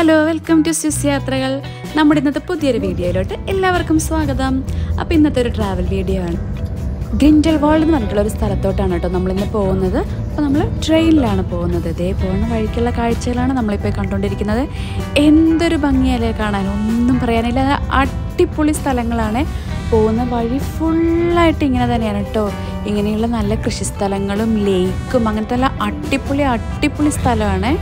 Hello welcome to Swiss യാത്രകൾ നമ്മുടെ ഇന്നത്തെ പുതിയൊരു വീഡിയോയിലോട്ട് എല്ലാവർക്കും സ്വാഗതം അപ്പോൾ ഇന്നത്തെ ഒരു ട്രാവൽ വീഡിയോ ആണ് ഗ്രിൻഡൽ വാൾഡ് എന്ന് പറഞ്ഞിട്ടുള്ള ഒരു സ്ഥലത്തോട്ടാണ് കേട്ടോ നമ്മളിന്ന് പോകുന്നത് അപ്പോൾ നമ്മൾ ട്രെയിനിലാണ് പോകുന്നത് ഇതേ പോകുന്ന വഴിക്കുള്ള കാഴ്ചകളാണ് നമ്മളിപ്പോൾ കണ്ടുകൊണ്ടിരിക്കുന്നത് എന്തൊരു ഭംഗിയല്ലേ കാണാൻ ഒന്നും പറയാനില്ല അടിപൊളി സ്ഥലങ്ങളാണ് പോകുന്ന വഴി ഫുള്ളായിട്ട് ഇങ്ങനെ തന്നെയാണ് കേട്ടോ ഇങ്ങനെയുള്ള നല്ല കൃഷി സ്ഥലങ്ങളും ലേക്കും അങ്ങനത്തെ നല്ല അടിപൊളി അടിപൊളി സ്ഥലമാണ്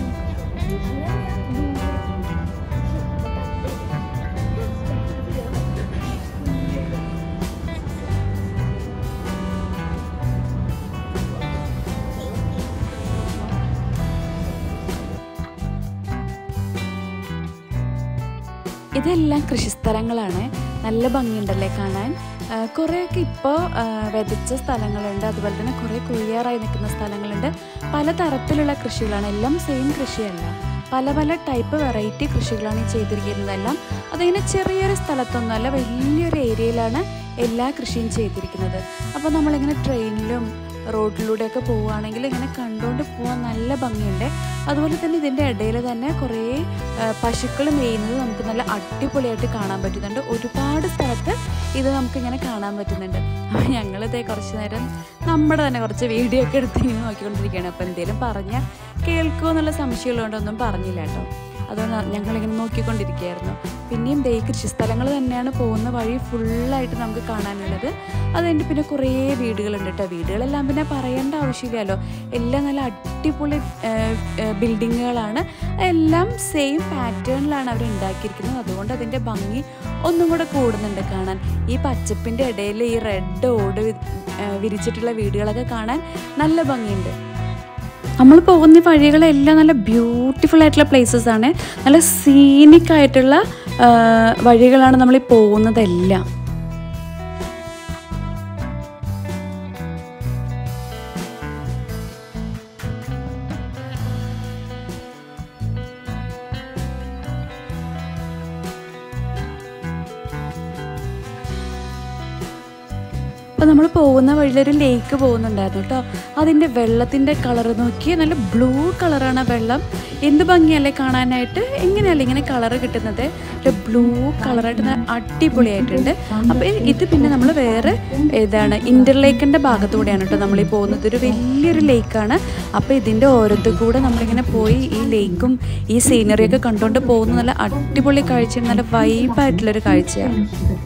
ഇതെല്ലാം കൃഷിസ്ഥലങ്ങളാണ് നല്ല ഭംഗിയുണ്ടല്ലേ കാണാൻ ആ, കുറേയൊക്കെ ഇപ്പോൾ വിതച്ച സ്ഥലങ്ങളുണ്ട് അതുപോലെ തന്നെ കുറേ കൊയ്യാറായി നിൽക്കുന്ന സ്ഥലങ്ങളുണ്ട് പല തരത്തിലുള്ള കൃഷികളാണ് എല്ലാം സെയിം കൃഷിയല്ല പല പല ടൈപ്പ് വെറൈറ്റി കൃഷികളാണ് ഈ ചെയ്തിരിക്കുന്നതെല്ലാം അതിങ്ങനെ ചെറിയൊരു സ്ഥലത്തൊന്നുമല്ല വലിയൊരു ഏരിയയിലാണ് എല്ലാ കൃഷിയും ചെയ്തിരിക്കുന്നത് അപ്പോൾ നമ്മളിങ്ങനെ ട്രെയിനിലും റോഡിലൂടെയൊക്കെ പോവുകയാണെങ്കിൽ ഇങ്ങനെ കണ്ടുകൊണ്ട് പോകാൻ നല്ല ഭംഗിയുണ്ട് അതുപോലെ തന്നെ ഇതിൻ്റെ ഇടയിൽ തന്നെ കുറേ പശുക്കൾ മേയുന്നത് നമുക്ക് നല്ല അടിപൊളിയായിട്ട് കാണാൻ പറ്റുന്നുണ്ട് ഒരുപാട് സ്ഥലത്ത് ഇത് നമുക്കിങ്ങനെ കാണാൻ പറ്റുന്നുണ്ട് അപ്പോൾ ഞങ്ങളിതേ കുറച്ച് നേരം നമ്മുടെ തന്നെ കുറച്ച് വീഡിയോ ഒക്കെ എടുത്ത് ഇങ്ങനെ നോക്കിക്കൊണ്ടിരിക്കുകയാണ് അപ്പോൾ എന്തെങ്കിലും പറഞ്ഞാൽ കേൾക്കുമോ എന്നുള്ള സംശയമുള്ളതുകൊണ്ടൊന്നും പറഞ്ഞില്ല കേട്ടോ അതുകൊണ്ട് ഞങ്ങളിങ്ങനെ നോക്കിക്കൊണ്ടിരിക്കുകയായിരുന്നു പിന്നെയും ദേ ഈ കൃഷിസ്ഥലങ്ങൾ തന്നെയാണ് പോകുന്ന വഴി ഫുള്ളായിട്ട് നമുക്ക് കാണാനുള്ളത് അത് കഴിഞ്ഞ് പിന്നെ കുറേ വീടുകളുണ്ട് കേട്ടോ വീടുകളെല്ലാം പിന്നെ പറയേണ്ട ആവശ്യമില്ലല്ലോ എല്ലാം നല്ല അടിപൊളി ബിൽഡിങ്ങുകളാണ് എല്ലാം സെയിം പാറ്റേണിലാണ് അവർ ഉണ്ടാക്കിയിരിക്കുന്നത് അതുകൊണ്ട് അതിൻ്റെ ഭംഗി ഒന്നും കൂടെ കൂടുന്നുണ്ട് കാണാൻ ഈ പച്ചപ്പിൻ്റെ ഇടയിൽ ഈ റെഡ് ഓട് വി- ഏ, വിരിച്ചിട്ടുള്ള വീടുകളൊക്കെ കാണാൻ നല്ല ഭംഗിയുണ്ട് നമ്മൾ പോകുന്ന ഈ വഴികളെല്ലാം നല്ല ബ്യൂട്ടിഫുൾ ആയിട്ടുള്ള പ്ലേസസ് ആണ് നല്ല സീനിക് ആയിട്ടുള്ള ആ, വഴികളാണ് നമ്മൾ ഈ പോകുന്നതെല്ലാം അപ്പോൾ നമ്മൾ പോകുന്ന വഴിയിലൊരു ലേക്ക് പോകുന്നുണ്ടായിരുന്നു കേട്ടോ അതിൻ്റെ വെള്ളത്തിൻ്റെ കളർ നോക്കി നല്ല ബ്ലൂ കളറാണ് ആ വെള്ളം എന്ത് ഭംഗിയല്ലേ കാണാനായിട്ട് എങ്ങനെയല്ലേ ഇങ്ങനെ കളർ കിട്ടുന്നത് ഒരു ബ്ലൂ കളറായിട്ട് നല്ല അടിപൊളിയായിട്ടുണ്ട് അപ്പോൾ ഇത് പിന്നെ നമ്മൾ വേറെ ഏതാണ് ഇൻ്റർലേക്കിൻ്റെ ഭാഗത്തൂടെയാണ് കേട്ടോ നമ്മൾ ഈ പോകുന്നത് ഒരു വലിയൊരു ലേക്കാണ് അപ്പോൾ ഇതിൻ്റെ ഓരത്ത് കൂടെ നമ്മളിങ്ങനെ പോയി ഈ ലേക്കും ഈ സീനറിയൊക്കെ കണ്ടുകൊണ്ട് പോകുന്ന നല്ല അടിപൊളി കാഴ്ചയാണ് നല്ല വൈബായിട്ടുള്ളൊരു കാഴ്ചയാണ്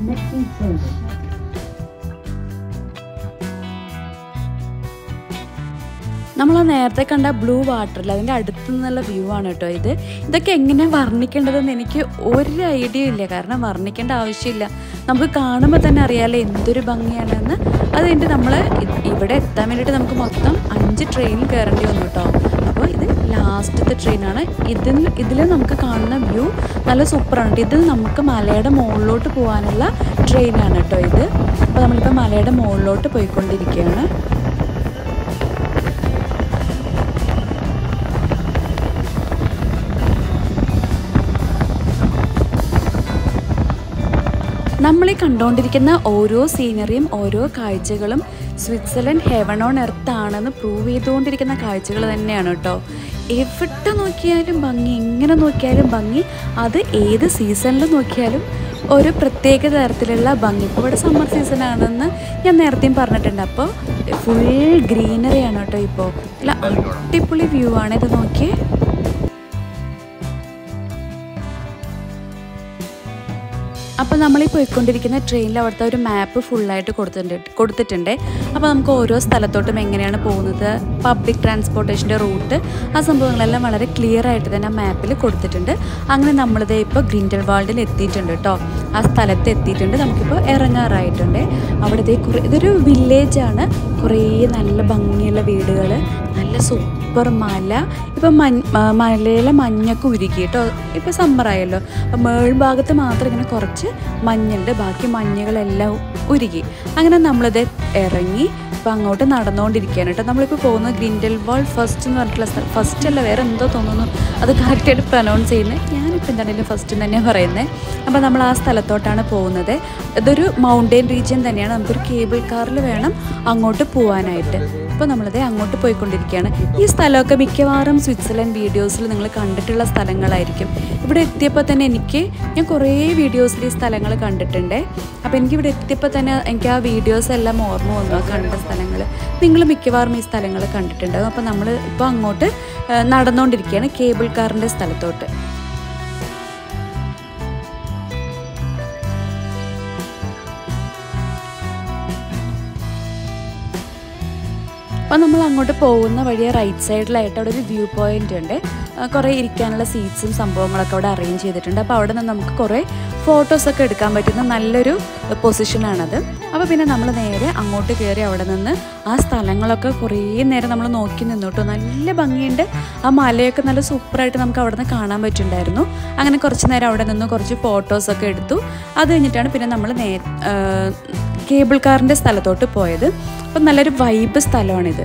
നമ്മൾ ആ നേരത്തെ കണ്ട ബ്ലൂ വാട്ടറിൽ അതിൻ്റെ അടുത്ത് നിന്നുള്ള വ്യൂ ആണ് കേട്ടോ ഇത് ഇതൊക്കെ എങ്ങനെ വർണ്ണിക്കേണ്ടതെന്ന് എനിക്ക് ഒരു ഐഡിയ ഇല്ല കാരണം വർണ്ണിക്കേണ്ട ആവശ്യമില്ല നമുക്ക് കാണുമ്പോൾ തന്നെ അറിയാമല്ലോ എന്തൊരു ഭംഗിയാണെന്ന് അത് കഴിഞ്ഞിട്ട് നമ്മൾ ഇവിടെ എത്താൻ വേണ്ടിയിട്ട് നമുക്ക് മൊത്തം അഞ്ച് ട്രെയിനിൽ കയറേണ്ടി വന്നു കേട്ടോ അപ്പോൾ ഇത് ലാസ്റ്റത്തെ ട്രെയിനാണ് ഇതിൽ ഇതിൽ നമുക്ക് കാണുന്ന വ്യൂ നല്ല സൂപ്പറാണ് ഇത് നമുക്ക് മലയുടെ മുകളിലോട്ട് പോകാനുള്ള ട്രെയിനാണ് കേട്ടോ ഇത് അപ്പോൾ നമ്മളിപ്പോൾ മലയുടെ മുകളിലോട്ട് പോയിക്കൊണ്ടിരിക്കുകയാണ് നമ്മൾ ഈ കണ്ടുകൊണ്ടിരിക്കുന്ന ഓരോ സീനറിയും ഓരോ കാഴ്ചകളും സ്വിറ്റ്സർലൻഡ് ഹെവൺ ഓൺ എർത്ത് ആണെന്ന് പ്രൂവ് ചെയ്തുകൊണ്ടിരിക്കുന്ന കാഴ്ചകൾ തന്നെയാണ് കേട്ടോ എവിടെ നോക്കിയാലും ഭംഗി എങ്ങനെ നോക്കിയാലും ഭംഗി അത് ഏത് സീസണിൽ നോക്കിയാലും ഒരു പ്രത്യേക തരത്തിലുള്ള ഭംഗി ഇപ്പോൾ ഇവിടെ സമ്മർ സീസൺ ആണെന്ന് ഞാൻ നേരത്തെയും പറഞ്ഞിട്ടുണ്ട് അപ്പോൾ ഫുൾ ഗ്രീനറി ആണ് കേട്ടോ ഇപ്പോൾ നല്ല അടിപൊളി വ്യൂ ആണ് ഇത് നോക്കിയേ അപ്പോൾ നമ്മൾ ഈ പോയിക്കൊണ്ടിരിക്കുന്ന ട്രെയിനിൽ അവിടുത്തെ ഒരു മാപ്പ് ഫുള്ളായിട്ട് കൊടുത്തിട്ടുണ്ട് കൊടുത്തിട്ടുണ്ട് അപ്പോൾ നമുക്ക് ഓരോ സ്ഥലത്തോട്ടും എങ്ങനെയാണ് പോകുന്നത് പബ്ലിക് ട്രാൻസ്പോർട്ടേഷൻ്റെ റൂട്ട് ആ സംഭവങ്ങളെല്ലാം വളരെ ക്ലിയർ ആയിട്ട് തന്നെ ആ മാപ്പിൽ കൊടുത്തിട്ടുണ്ട് അങ്ങനെ നമ്മളിത് ഇപ്പോൾ ഗ്രിൻഡൽ വാൾഡിൽ എത്തിയിട്ടുണ്ട് കേട്ടോ ആ സ്ഥലത്ത് എത്തിയിട്ടുണ്ട് നമുക്കിപ്പോൾ ഇറങ്ങാറായിട്ടുണ്ട് അവിടെ ഇതേ കുറേ ഇതൊരു വില്ലേജാണ് കുറേ നല്ല ഭംഗിയുള്ള വീടുകൾ നല്ല സൂപ്പർ മല ഇപ്പം മഞ്ഞ് മ- മലയിലെ മഞ്ഞൊക്കെ ഉരുക്കി കേട്ടോ ഇപ്പം സമ്മറായല്ലോ അപ്പം മേൾഭാഗത്ത് മാത്രം ഇങ്ങനെ കുറച്ച് മഞ്ഞുണ്ട് ബാക്കി മഞ്ഞുകളെല്ലാം ഉരുകി അങ്ങനെ നമ്മളിത് ഇറങ്ങി ഇപ്പം അങ്ങോട്ട് നടന്നുകൊണ്ടിരിക്കുകയാണ് കേട്ടോ നമ്മളിപ്പോൾ പോകുന്നത് ഗ്രിൻഡൽ വാൾ ഫസ്റ്റ് എന്ന് പറഞ്ഞിട്ടുള്ള സ്ഥലം ഫസ്റ്റ് അല്ല വേറെ എന്തോ തോന്നുന്നു അത് കറക്റ്റായിട്ട് പ്രൊനൗൺസ് ചെയ്യുന്നത് ഞാനിപ്പോൾ എന്താണെങ്കിലും ഫസ്റ്റ് തന്നെയാണ് പറയുന്നത് അപ്പോൾ നമ്മൾ ആ സ്ഥലത്തോട്ടാണ് പോകുന്നത് ഇതൊരു മൗണ്ടെയിൻ റീജിയൻ തന്നെയാണ് നമുക്കൊരു കേബിൾ കാറിൽ വേണം അങ്ങോട്ട് പോകാനായിട്ട് അപ്പോൾ നമ്മളിത് അങ്ങോട്ട് പോയിക്കൊണ്ടിരിക്കുകയാണ് ഈ സ്ഥലം സ്ഥലമൊക്കെ മിക്കവാറും സ്വിറ്റ്സർലൻഡ് വീഡിയോസിൽ നിങ്ങൾ കണ്ടിട്ടുള്ള സ്ഥലങ്ങളായിരിക്കും ഇവിടെ എത്തിയപ്പോൾ തന്നെ എനിക്ക് ഞാൻ കുറേ വീഡിയോസിൽ ഈ സ്ഥലങ്ങൾ കണ്ടിട്ടുണ്ട് അപ്പോൾ എനിക്ക് ഇവിടെ എത്തിയപ്പോൾ തന്നെ എനിക്ക് ആ വീഡിയോസ് എല്ലാം ഓർമ്മ വന്നു ആ കണ്ട സ്ഥലങ്ങൾ നിങ്ങൾ മിക്കവാറും ഈ സ്ഥലങ്ങൾ കണ്ടിട്ടുണ്ടാകും അപ്പോൾ നമ്മൾ ഇപ്പോൾ അങ്ങോട്ട് ആ, നടന്നുകൊണ്ടിരിക്കുകയാണ് കേബിൾ കാറിൻ്റെ സ്ഥലത്തോട്ട് അപ്പോൾ നമ്മൾ അങ്ങോട്ട് പോകുന്ന വഴി റൈറ്റ് സൈഡിലായിട്ട് അവിടെ ഒരു വ്യൂ പോയിന്റ് ഉണ്ട് ആ, കുറേ ഇരിക്കാനുള്ള സീറ്റ്സും സംഭവങ്ങളൊക്കെ അവിടെ അറേഞ്ച് ചെയ്തിട്ടുണ്ട് അപ്പോൾ അവിടെ നിന്ന് നമുക്ക് കുറേ ഫോട്ടോസൊക്കെ എടുക്കാൻ പറ്റുന്ന നല്ലൊരു പൊസിഷനാണത് അപ്പോൾ പിന്നെ നമ്മൾ നേരെ അങ്ങോട്ട് കയറി അവിടെ നിന്ന് ആ സ്ഥലങ്ങളൊക്കെ കുറേ നേരം നമ്മൾ നോക്കി നിന്നോട്ടോ നല്ല ഭംഗിയുണ്ട് ആ മലയൊക്കെ നല്ല സൂപ്പറായിട്ട് നമുക്ക് അവിടെ നിന്ന് കാണാൻ പറ്റുന്നുണ്ടായിരുന്നു അങ്ങനെ കുറച്ച് നേരം അവിടെ നിന്ന് കുറച്ച് ഫോട്ടോസൊക്കെ എടുത്തു അത് കഴിഞ്ഞിട്ടാണ് പിന്നെ നമ്മൾ നേ ആ, കേബിൾ കാറിൻ്റെ സ്ഥലത്തോട്ട് പോയത് അപ്പം നല്ലൊരു വൈബ് സ്ഥലമാണിത്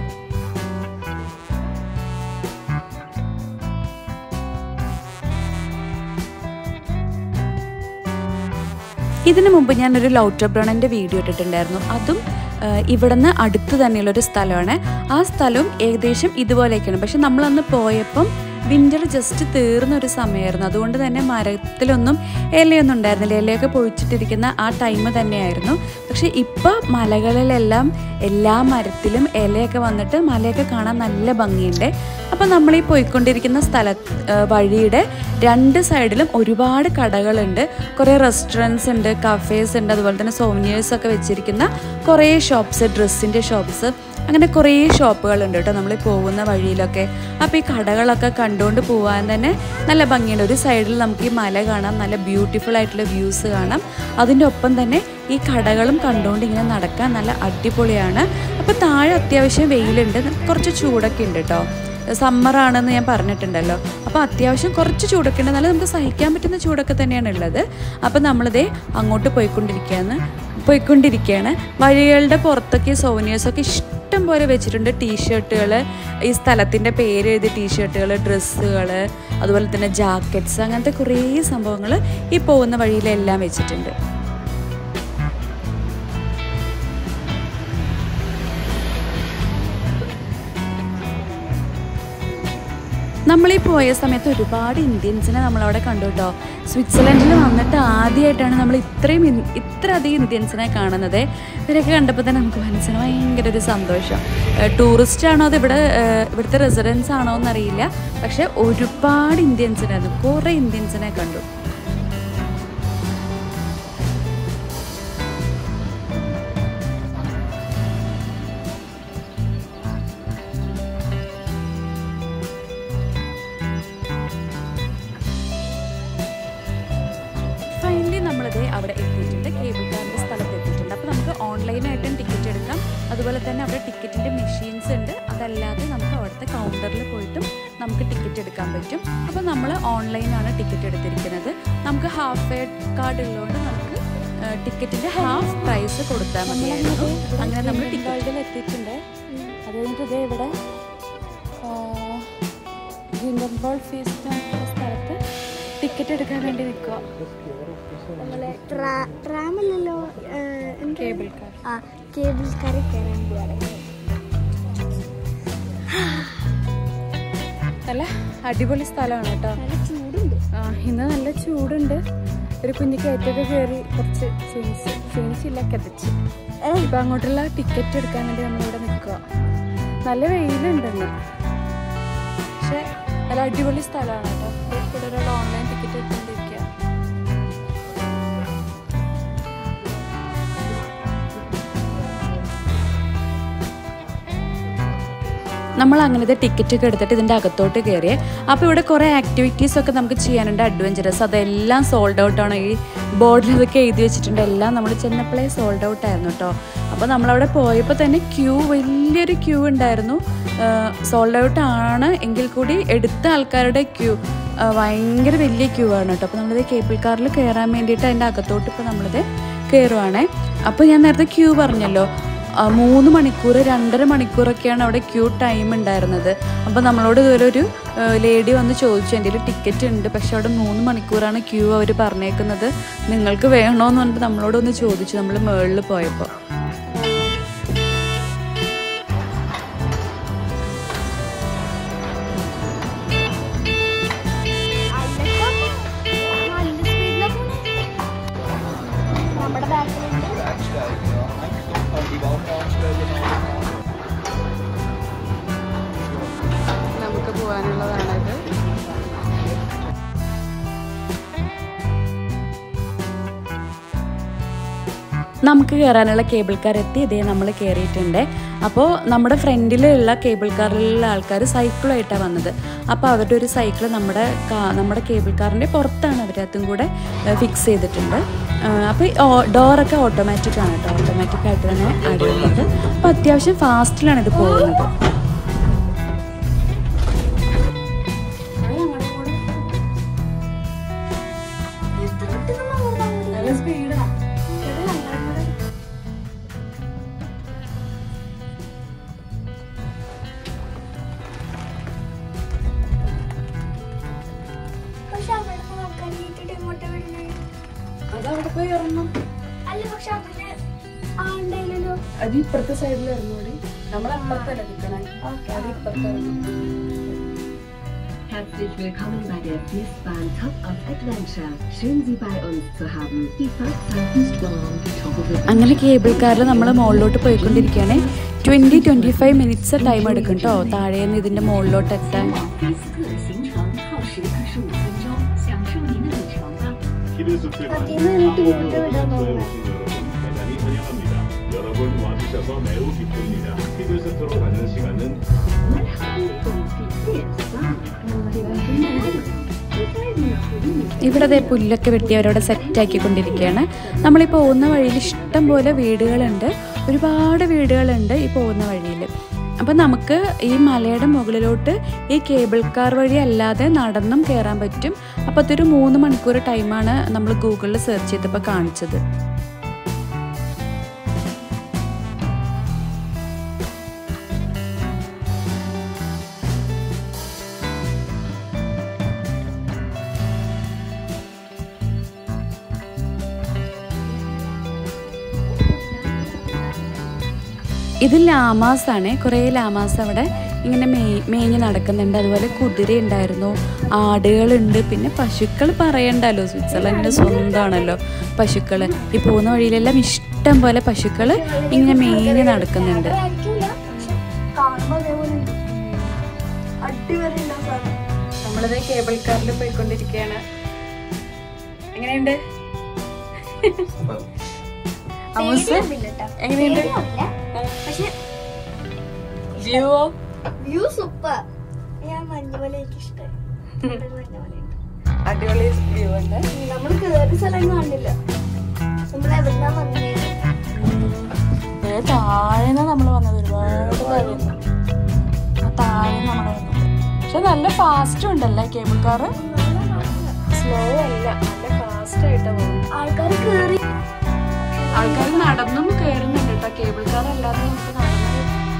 ഇതിനു മുമ്പ് ഞാനൊരു ലൗറ്റർ ബ്രൗണിൻ്റെ വീഡിയോ ഇട്ടിട്ടുണ്ടായിരുന്നു അതും ആ, ഇവിടുന്ന് അടുത്ത് തന്നെയുള്ളൊരു സ്ഥലമാണ് ആ സ്ഥലവും ഏകദേശം ഇതുപോലെയൊക്കെയാണ് പക്ഷെ നമ്മളന്ന് പോയപ്പം വിൻ്റർ ജസ്റ്റ് തീർന്ന ഒരു സമയമായിരുന്നു അതുകൊണ്ട് തന്നെ മരത്തിലൊന്നും ഇലയൊന്നും ഉണ്ടായിരുന്നില്ല ഇലയൊക്കെ പൊഴിച്ചിട്ടിരിക്കുന്ന ആ ടൈം തന്നെയായിരുന്നു പക്ഷെ ഇപ്പോൾ മലകളിലെല്ലാം എല്ലാ മരത്തിലും ഇലയൊക്കെ വന്നിട്ട് മലയൊക്കെ കാണാൻ നല്ല ഭംഗിയുണ്ട് അപ്പോൾ നമ്മൾ ഈ പോയിക്കൊണ്ടിരിക്കുന്ന സ്ഥല ആ, വഴിയുടെ രണ്ട് സൈഡിലും ഒരുപാട് കടകളുണ്ട് കുറേ റെസ്റ്റോറൻറ്റ്സ് ഉണ്ട് കഫേസ് ഉണ്ട് അതുപോലെ തന്നെ സോവനിയേഴ്സ് ഒക്കെ വെച്ചിരിക്കുന്ന കുറേ ഷോപ്സ് ഡ്രസ്സിൻ്റെ ഷോപ്സ് അങ്ങനെ കുറേ ഷോപ്പുകളുണ്ട് കേട്ടോ നമ്മൾ പോകുന്ന വഴിയിലൊക്കെ അപ്പോൾ ഈ കടകളൊക്കെ കണ്ടുകൊണ്ട് പോകാൻ തന്നെ നല്ല ഭംഗിയുണ്ട് ഒരു സൈഡിൽ നമുക്ക് ഈ മല കാണാം നല്ല ബ്യൂട്ടിഫുൾ ആയിട്ടുള്ള വ്യൂസ് കാണാം അതിൻ്റെ ഒപ്പം തന്നെ ഈ കടകളും കണ്ടുകൊണ്ട് ഇങ്ങനെ നടക്കാൻ നല്ല അടിപൊളിയാണ് അപ്പോൾ താഴെ അത്യാവശ്യം വെയിലുണ്ട് കുറച്ച് ചൂടൊക്കെ ഉണ്ട് കേട്ടോ സമ്മറാണെന്ന് ഞാൻ പറഞ്ഞിട്ടുണ്ടല്ലോ അപ്പോൾ അത്യാവശ്യം കുറച്ച് ചൂടൊക്കെ ഉണ്ട് എന്നാലും നമുക്ക് സഹിക്കാൻ പറ്റുന്ന ചൂടൊക്കെ തന്നെയാണ് ഉള്ളത് അപ്പോൾ നമ്മളിതേ അങ്ങോട്ട് പോയിക്കൊണ്ടിരിക്കുകയാണ് പോയിക്കൊണ്ടിരിക്കുകയാണ് വഴികളുടെ പുറത്തൊക്കെ സോനിയേഴ്സൊക്കെ ഇഷ്ടം പോലെ വെച്ചിട്ടുണ്ട് ടീഷർട്ടുകൾ ഈ സ്ഥലത്തിൻ്റെ പേര് എഴുതിയ ടീഷർട്ടുകൾ ഡ്രസ്സുകൾ അതുപോലെ തന്നെ ജാക്കറ്റ്സ് അങ്ങനത്തെ കുറേ സംഭവങ്ങൾ ഈ പോകുന്ന വഴിയിലെല്ലാം വെച്ചിട്ടുണ്ട് നമ്മൾ ഈ പോയ സമയത്ത് ഒരുപാട് ഇന്ത്യൻസിനെ നമ്മളവിടെ കണ്ടു കേട്ടോ സ്വിറ്റ്സർലൻഡിൽ വന്നിട്ട് ആദ്യമായിട്ടാണ് നമ്മൾ ഇത്രയും ഇൻ- ഇത്ര അധികം ഇന്ത്യൻസിനെ കാണുന്നത് ഇവരൊക്കെ കണ്ടപ്പോൾ തന്നെ നമുക്ക് മനസ്സിന് ഭയങ്കര ഒരു സന്തോഷം ടൂറിസ്റ്റ് ആണോ അത് ഇവിടെ ഏഹ്, ഇവിടുത്തെ റെസിഡൻസ് ആണോ എന്നറിയില്ല പക്ഷെ ഒരുപാട് ഇന്ത്യൻസിനായിരുന്നു കുറേ ഇന്ത്യൻസിനെ കണ്ടു ഫൈനലി നമ്മളിത് അവിടെ എത്തിയിട്ടുണ്ട് കേബിൾ കാറിൻ്റെ സ്ഥലത്ത് എത്തിയിട്ടുണ്ട് അപ്പോൾ നമുക്ക് ഓൺലൈനായിട്ടും ടിക്കറ്റ് എടുക്കാം അതുപോലെ തന്നെ അവിടെ ടിക്കറ്റിൻ്റെ മെഷീൻസ് ഉണ്ട് അതല്ലാതെ നമുക്ക് അവിടുത്തെ കൗണ്ടറിൽ പോയിട്ടും നമുക്ക് ടിക്കറ്റ് എടുക്കാൻ പറ്റും അപ്പോൾ നമ്മൾ ഓൺലൈനാണ് ടിക്കറ്റ് എടുത്തിരിക്കുന്നത് നമുക്ക് ഹാഫ് ഫെയർ കാർഡ് ഉള്ളതുകൊണ്ട് നമുക്ക് ടിക്കറ്റിൻ്റെ ഹാഫ് പ്രൈസ് കൊടുത്താൽ മതിയായിരുന്നു അങ്ങനെ നമ്മൾ ടിക്കറ്റിൽ എത്തിയിട്ടുണ്ട് അത് കഴിഞ്ഞിട്ട് ഇതേ ഇവിടെ ഹിൻഡൻബോൾ ഫീസ് സ്ഥലത്ത് ടിക്കറ്റ് എടുക്കാൻ വേണ്ടി നിൽക്കുക നമ്മളെ ട്രാ- ട്രാമല്ലല്ലോ ഏഹ്, എന്ത്? കേബിൾ കാർ ആ കേബിൾ കാറിൽ കയറാൻ പോവാണ് നല്ല അടിപൊളി സ്ഥലമാണ് കേട്ടോ നല്ല ചൂടുണ്ട് ആ, ഇന്ന് നല്ല ചൂടുണ്ട് ഒരു കുഞ്ഞു കയറ്റൊക്കെ കയറി കുറച്ച് ക്ഷീണിച്ച് ക്ഷീണിച്ചില്ല കിതച്ച് ഇപ്പൊ അങ്ങോട്ടുള്ള ടിക്കറ്റ് എടുക്കാൻ വേണ്ടി നമ്മളിവിടെ നിൽക്കുക നല്ല വെയിലുണ്ടെന്ന് പക്ഷെ നല്ല അടിപൊളി സ്ഥലമാണ് കേട്ടോ ഇവിടെ ഒരാൾ ഓൺലൈൻ ടിക്കറ്റ് എടുത്തോണ്ടിരിക്കുക നമ്മൾ അങ്ങനത്തെ ടിക്കറ്റ് ഒക്കെ എടുത്തിട്ട് ഇതിൻ്റെ അകത്തോട്ട് കയറിയേ അപ്പോൾ ഇവിടെ കുറേ ആക്ടിവിറ്റീസ് ഒക്കെ നമുക്ക് ചെയ്യാനുണ്ട് അഡ്വഞ്ചറസ് അതെല്ലാം സോൾഡ് ഔട്ട് ആണ് ഈ ബോർഡിൽ ഇതൊക്കെ എഴുതി വെച്ചിട്ടുണ്ട് എല്ലാം നമ്മൾ ചെന്നപ്പോഴേ സോൾഡ് ഔട്ട് ആയിരുന്നു കേട്ടോ അപ്പോൾ നമ്മളവിടെ പോയപ്പോൾ തന്നെ ക്യൂ വലിയൊരു ക്യൂ ഉണ്ടായിരുന്നു സോൾഡ് ഔട്ട് ആണ് എങ്കിൽ കൂടി എടുത്ത ആൾക്കാരുടെ ക്യൂ ഭയങ്കര വലിയ ക്യൂ ആണ് കേട്ടോ അപ്പോൾ നമ്മളിത് കേബിൾ കാറിൽ കയറാൻ വേണ്ടിയിട്ട് അതിൻ്റെ അകത്തോട്ട് ഇപ്പോൾ നമ്മളിത് കയറുവാണേ അപ്പോൾ ഞാൻ നേരത്തെ ക്യൂ പറഞ്ഞല്ലോ ആ, മൂന്ന് മണിക്കൂർ രണ്ടര മണിക്കൂറൊക്കെയാണ് അവിടെ ക്യൂ ടൈം ഉണ്ടായിരുന്നത് അപ്പോൾ നമ്മളോട് ഇതുവരെ ഒരു ലേഡി വന്ന് ചോദിച്ചു എൻ്റെ കയ്യിൽ ടിക്കറ്റ് ഉണ്ട് പക്ഷെ അവിടെ മൂന്ന് മണിക്കൂറാണ് ക്യൂ അവർ പറഞ്ഞേക്കുന്നത് നിങ്ങൾക്ക് വേണോന്ന് പറഞ്ഞിട്ട് നമ്മളോടൊന്ന് ചോദിച്ചു നമ്മൾ മുകളിൽ പോയപ്പോൾ പോകാനുള്ളതാണിത് നമുക്ക് കയറാനുള്ള കേബിൾ കാർ എത്തി ഇതേ നമ്മൾ കയറിയിട്ടുണ്ട് അപ്പോൾ നമ്മുടെ ഫ്രണ്ടിലുള്ള കേബിൾ കാറിലുള്ള ആൾക്കാർ സൈക്കിളായിട്ടാണ് വന്നത് അപ്പോൾ അവരുടെ ഒരു സൈക്കിൾ നമ്മുടെ കാ- നമ്മുടെ കേബിൾ കാറിൻ്റെ പുറത്താണ് അവരതും കൂടെ ഫിക്സ് ചെയ്തിട്ടുണ്ട് അപ്പോൾ ഡോറൊക്കെ ഓട്ടോമാറ്റിക് ആണ് കേട്ടോ ഓട്ടോമാറ്റിക് ആയിട്ട് തന്നെ ആഡ് ചെയ്യുന്നത് അപ്പോൾ അത്യാവശ്യം ഫാസ്റ്റിലാണ് ഇത് പോകുന്നത് പക്ഷെ അവിടെ നോക്കാൻ നീട്ടിട്ട് ഇങ്ങോട്ട് വരുന്നത് അതവിടെ പോയി ഇറങ്ങണം അല്ല പക്ഷെ അതിന് ആണ്ടല്ലോ അത് ഇപ്പുറത്തെ സൈഡിൽ ഇറങ്ങൂടി നമ്മൾ അപ്പുറത്തല്ല നിൽക്കണേ അത് ഇപ്പുറത്ത് ഇറങ്ങും Herzlich willkommen bei der Fließbahn Top of Adventure. Schön, Sie bei uns zu haben. Die Fahrzeit ist warm, die Toggle അങ്ങനെ കേബിൾ കാറിൽ നമ്മൾ മുകളിലോട്ട് പോയിക്കൊണ്ടിരിക്കുകയാണ് twenty twenty five minutes time എടുക്കും കേട്ടോ താഴെ നിന്ന് ഇതിൻ്റെ മുകളിലോട്ട് എത്താൻ 飞斯特的行程耗时二十五分钟，享受您的旅程吧。 TBS 출발 어디는 뒤로 위로 대단히 환영합니다. 여러분 와주셔서 매우 기쁩니다. TBS 트로 가는 시간은 مرحبا بكم في فليبسبان. ഇവിടെ ദേ പുല്ലൊക്കെ വെട്ടി അവരവിടെ സെറ്റാക്കിക്കൊണ്ടിരിക്കുകയാണ് നമ്മൾ ഈ പോകുന്ന വഴിയിൽ ഇഷ്ടം പോലെ വീടുകളുണ്ട് ഒരുപാട് വീടുകളുണ്ട് ഈ പോകുന്ന വഴിയിൽ അപ്പം നമുക്ക് ഈ മലയുടെ മുകളിലോട്ട് ഈ കേബിൾ കാർ വഴി അല്ലാതെ നടന്നും കയറാൻ പറ്റും അപ്പോൾ അതൊരു മൂന്ന് മണിക്കൂർ ടൈമാണ് നമ്മൾ ഗൂഗിളിൽ സെർച്ച് ചെയ്തപ്പോൾ കാണിച്ചത് ഇത് ലാമാസ് ആണ് കുറേ ലാമാസ് അവിടെ ഇങ്ങനെ മേയ് മേഞ്ഞ് നടക്കുന്നുണ്ട് അതുപോലെ കുതിര ഉണ്ടായിരുന്നു ആടുകളുണ്ട് പിന്നെ പശുക്കൾ പറയണ്ടല്ലോ സ്വിറ്റ്സർലൻഡിൻ്റെ സ്വന്തമാണല്ലോ പശുക്കൾ ഈ പോകുന്ന വഴിയിലെല്ലാം ഇഷ്ടം പോലെ പശുക്കൾ ഇങ്ങനെ മേഞ്ഞ് നടക്കുന്നുണ്ട് ആയിരിക്കില്ല പക്ഷെ കാണുമ്പോ അതേപോലെ ഉണ്ട് അടിപൊളി ഉണ്ടാവും സാധനം നമ്മളിത് കേബിൾ കാറിൽ പോയിക്കൊണ്ടിരിക്കുകയാണ് എങ്ങനെയുണ്ട് അമുസ് പേടിയൊന്നുമില്ല ട്ടോ. എങ്ങനെയുണ്ട്? പേടിയൊന്നുമില്ല. പക്ഷെ വ്യൂവോ വ്യൂ സൂപ്പർ ഞാൻ മഞ്ഞുമല എനിക്ക് ഇഷ്ടമായി മഞ്ഞുമലയുണ്ട് അടിപൊളി വ്യൂ ഉണ്ട് നമ്മൾ കേറിയ സ്ഥലം കാണില്ല നമ്മൾ എവിടുന്നാ വന്നേ ദേ താഴെന്നാ നമ്മൾ വന്നത് ഒരുപാട് താഴെന്ന് ആ താഴെ നമ്മൾ വന്നത് പക്ഷെ നല്ല ഫാസ്റ്റ് ഉണ്ടല്ലേ കേബിൾ കാറ് സ്ലോ അല്ല നല്ല ഫാസ്റ്റ് ആയിട്ടാ പോകുന്നത് ആൾക്കാർ കേറി ആൾക്കാർ നടന്നും കയറുന്നുണ്ട് കേട്ടോ കേബിൾ കാർ അല്ലാതെ നമുക്ക് നടന്ന്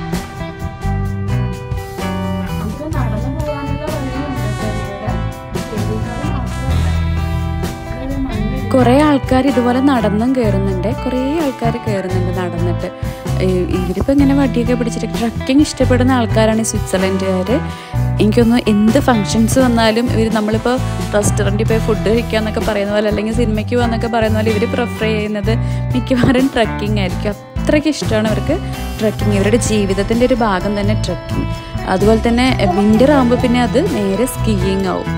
നമുക്ക് നടന്നു പോകാനുള്ള വഴിയുണ്ട് കേട്ടോ ഇവിടെ. കേബിൾ കാർ മാത്രമല്ല കുറേ ആൾക്കാർ ഇതുപോലെ നടന്നും കയറുന്നുണ്ട് കുറേ ആൾക്കാർ കയറുന്നുണ്ട് നടന്നിട്ട് ഏഹ് ഇവരിപ്പോൾ ഇങ്ങനെ വടിയൊക്കെ പിടിച്ചിട്ട് ട്രക്കിംഗ് ഇഷ്ടപ്പെടുന്ന ആൾക്കാരാണ് ഈ സ്വിറ്റ്സർലൻഡുകാർ എനിക്കൊന്ന് എന്ത് ഫങ്ഷൻസ് വന്നാലും ഇവർ നമ്മളിപ്പോൾ റെസ്റ്റോറൻറ്റിൽ പോയി ഫുഡ് കഴിക്കാന്നൊക്കെ പറയുന്ന പോലെ അല്ലെങ്കിൽ സിനിമയ്ക്ക് പോകാന്നൊക്കെ പറയുന്ന പോലെ ഇവർ പ്രിഫർ ചെയ്യുന്നത് മിക്കവാറും ട്രക്കിംഗ് ആയിരിക്കും അത്രയ്ക്ക് ഇഷ്ടമാണ് അവർക്ക് ട്രക്കിംഗ് ഇവരുടെ ജീവിതത്തിൻ്റെ ഒരു ഭാഗം തന്നെ ട്രക്കിംഗ് അതുപോലെ തന്നെ വിൻ്റർ ആകുമ്പോൾ പിന്നെ അത് നേരെ സ്കീയിങ് ആവും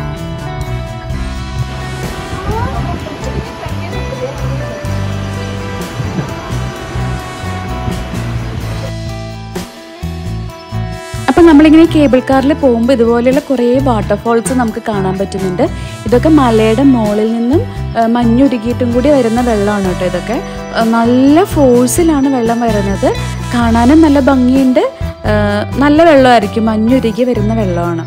അപ്പം നമ്മളിങ്ങനെ കേബിൾ കാറിൽ പോകുമ്പോൾ ഇതുപോലെയുള്ള കുറേ വാട്ടർഫോൾസ് നമുക്ക് കാണാൻ പറ്റുന്നുണ്ട് ഇതൊക്കെ മലയുടെ മുകളിൽ നിന്നും ആ, മഞ്ഞുരുകിയിട്ടും കൂടി വരുന്ന വെള്ളമാണ് കേട്ടോ ഇതൊക്കെ ആ, നല്ല ഫോഴ്സിലാണ് വെള്ളം വരുന്നത് കാണാനും നല്ല ഭംഗിയുണ്ട് ആ, നല്ല വെള്ളമായിരിക്കും മഞ്ഞുരുകി വരുന്ന വെള്ളമാണ്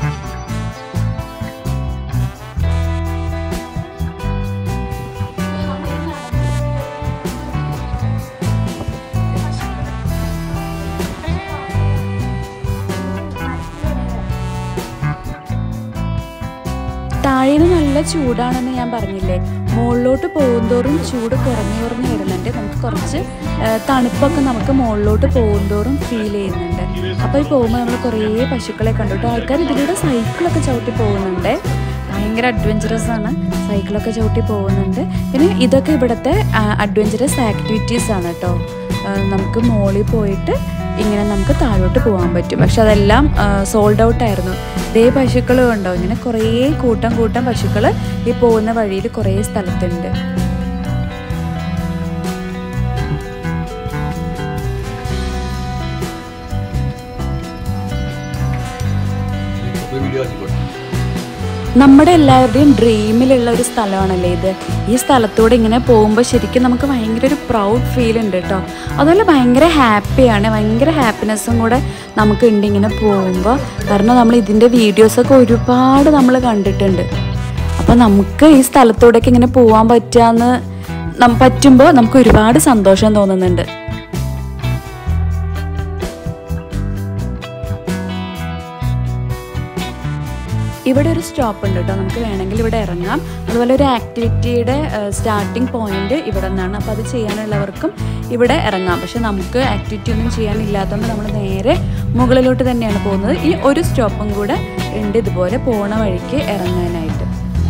താഴേന്ന് നല്ല ചൂടാണെന്ന് ഞാൻ പറഞ്ഞില്ലേ മുകളിലോട്ട് പോകുന്തോറും ചൂട് കുറഞ്ഞു കുറഞ്ഞു വരുന്നുണ്ട് നമുക്ക് കുറച്ച് ആ, തണുപ്പൊക്കെ നമുക്ക് മുകളിലോട്ട് പോകുന്തോറും ഫീൽ ചെയ്യുന്നുണ്ട് അപ്പോൾ ഈ പോകുമ്പോൾ നമ്മൾ കുറേ പശുക്കളെ കണ്ടിട്ട് ആൾക്കാർ ഇതിലൂടെ സൈക്കിളൊക്കെ ചവിട്ടി പോകുന്നുണ്ട് ഭയങ്കര അഡ്വഞ്ചറസ് ആണ് സൈക്കിളൊക്കെ ചവിട്ടി പോകുന്നുണ്ട് പിന്നെ ഇതൊക്കെ ഇവിടുത്തെ അഡ്വഞ്ചറസ് ആക്ടിവിറ്റീസ് ആണ് കേട്ടോ ആ, നമുക്ക് മോളിൽ പോയിട്ട് ഇങ്ങനെ നമുക്ക് താഴോട്ട് പോകാൻ പറ്റും പക്ഷെ അതെല്ലാം സോൾഡ് ഔട്ട് ആയിരുന്നു ഇതേ പശുക്കൾ ഉണ്ടോ ഇങ്ങനെ കുറേ കൂട്ടം കൂട്ടം പശുക്കൾ ഈ പോകുന്ന വഴിയിൽ കുറേ സ്ഥലത്തുണ്ട് നമ്മുടെ എല്ലാവരുടെയും ഡ്രീമിലുള്ള ഒരു സ്ഥലമാണല്ലേ ഇത് ഈ സ്ഥലത്തൂടെ ഇങ്ങനെ പോകുമ്പോൾ ശരിക്കും നമുക്ക് ഭയങ്കര ഒരു പ്രൗഡ് ഫീൽ ഉണ്ട് കേട്ടോ അതുപോലെ ഭയങ്കര ഹാപ്പിയാണ് ഭയങ്കര ഹാപ്പിനെസ്സും കൂടെ നമുക്ക് ഉണ്ട് ഇങ്ങനെ പോകുമ്പോൾ കാരണം നമ്മൾ ഇതിൻ്റെ വീഡിയോസൊക്കെ ഒരുപാട് നമ്മൾ കണ്ടിട്ടുണ്ട് അപ്പോൾ നമുക്ക് ഈ സ്ഥലത്തൂടെയൊക്കെ ഇങ്ങനെ പോകാൻ പറ്റാന്ന് നം പറ്റുമ്പോൾ നമുക്ക് ഒരുപാട് സന്തോഷം തോന്നുന്നുണ്ട് ഇവിടെ ഒരു സ്റ്റോപ്പ് ഉണ്ട് കേട്ടോ നമുക്ക് വേണമെങ്കിൽ ഇവിടെ ഇറങ്ങാം അതുപോലെ ഒരു ആക്ടിവിറ്റിയുടെ സ്റ്റാർട്ടിംഗ് പോയിന്റ് ഇവിടെ നിന്നാണ് അപ്പോൾ അത് ചെയ്യാനുള്ളവർക്കും ഇവിടെ ഇറങ്ങാം പക്ഷെ നമുക്ക് ആക്ടിവിറ്റി ഒന്നും ചെയ്യാനില്ലാത്തതുകൊണ്ട് നമ്മൾ നേരെ മുകളിലോട്ട് തന്നെയാണ് പോകുന്നത് ഈ ഒരു സ്റ്റോപ്പും കൂടെ ഉണ്ട് ഇതുപോലെ പോണ വഴിക്ക് ഇറങ്ങാനായിട്ട്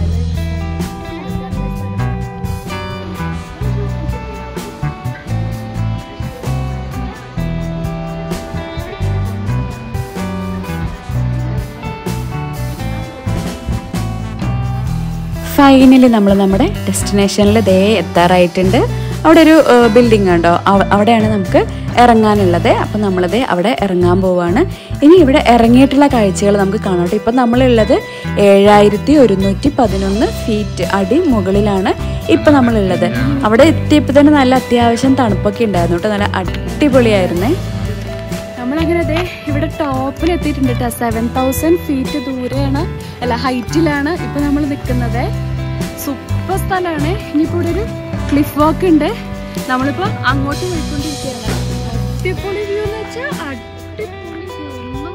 ഫൈനലി നമ്മൾ നമ്മുടെ ഡെസ്റ്റിനേഷനിൽ ദേ എത്താറായിട്ടുണ്ട് അവിടെ ഒരു ബിൽഡിംഗ് ഉണ്ടോ അവ- അവിടെയാണ് നമുക്ക് ഇറങ്ങാനുള്ളത് അപ്പം നമ്മളത് അവിടെ ഇറങ്ങാൻ പോവാണ് ഇനി ഇവിടെ ഇറങ്ങിയിട്ടുള്ള കാഴ്ചകൾ നമുക്ക് കാണാം കേട്ടോ ഇപ്പം നമ്മളുള്ളത് ഏഴായിരത്തി ഒരുന്നൂറ്റി പതിനൊന്ന് ഫീറ്റ് അടി മുകളിലാണ് ഇപ്പം നമ്മളുള്ളത് അവിടെ എത്തിയപ്പോൾ തന്നെ നല്ല അത്യാവശ്യം തണുപ്പൊക്കെ ഉണ്ടായിരുന്നു കേട്ടോ നല്ല അടിപൊളിയായിരുന്നേ നമ്മളങ്ങനെ അതെ ഇവിടെ ടോപ്പിൽ എത്തിയിട്ടുണ്ട് കേട്ടോ സെവൻ തൗസൻഡ് ഫീറ്റ് ദൂരെയാണ് അല്ല ഹൈറ്റിലാണ് ഇപ്പൊ നമ്മൾ നിൽക്കുന്നത് സൂപ്പർ സ്ഥലമാണ് ഇനിയിപ്പോ ഇവിടെ ഒരു ക്ലിഫ് വാക്ക് ഉണ്ട് നമ്മളിപ്പോ അങ്ങോട്ട് പോയിക്കൊണ്ടിരിക്കുകയാണ് അടിപൊളി വ്യൂ എന്ന് വെച്ചാൽ അടിപൊളി വ്യൂ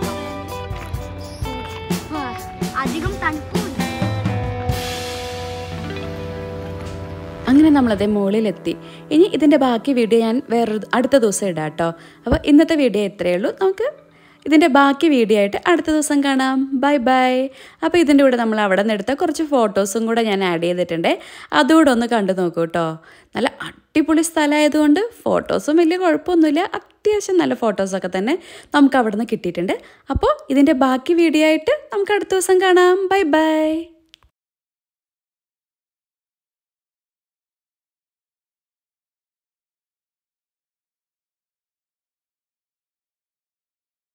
അധികം തണുപ്പുമില്ല അങ്ങനെ നമ്മളതേ മുകളിലെത്തി ഇനി ഇതിൻ്റെ ബാക്കി വീഡിയോ ഞാൻ വേറൊരു അടുത്ത ദിവസം ഇടാം കേട്ടോ അപ്പോൾ ഇന്നത്തെ വീഡിയോ ഇത്രയേ ഉള്ളൂ നമുക്ക് ഇതിൻ്റെ ബാക്കി വീഡിയോ ആയിട്ട് അടുത്ത ദിവസം കാണാം ബൈ ബൈ അപ്പോൾ ഇതിൻ്റെ കൂടെ നമ്മൾ അവിടെ നിന്ന് എടുത്ത കുറച്ച് ഫോട്ടോസും കൂടെ ഞാൻ ആഡ് ചെയ്തിട്ടുണ്ട് അതുകൂടെ ഒന്ന് കണ്ടു നോക്കൂ കേട്ടോ നല്ല അടിപൊളി സ്ഥലമായതുകൊണ്ട് ഫോട്ടോസും വലിയ കുഴപ്പമൊന്നുമില്ല അത്യാവശ്യം നല്ല ഫോട്ടോസൊക്കെ തന്നെ നമുക്ക് അവിടെ നിന്ന് കിട്ടിയിട്ടുണ്ട് അപ്പോൾ ഇതിൻ്റെ ബാക്കി വീഡിയോ ആയിട്ട് നമുക്ക് അടുത്ത ദിവസം കാണാം ബൈ ബൈ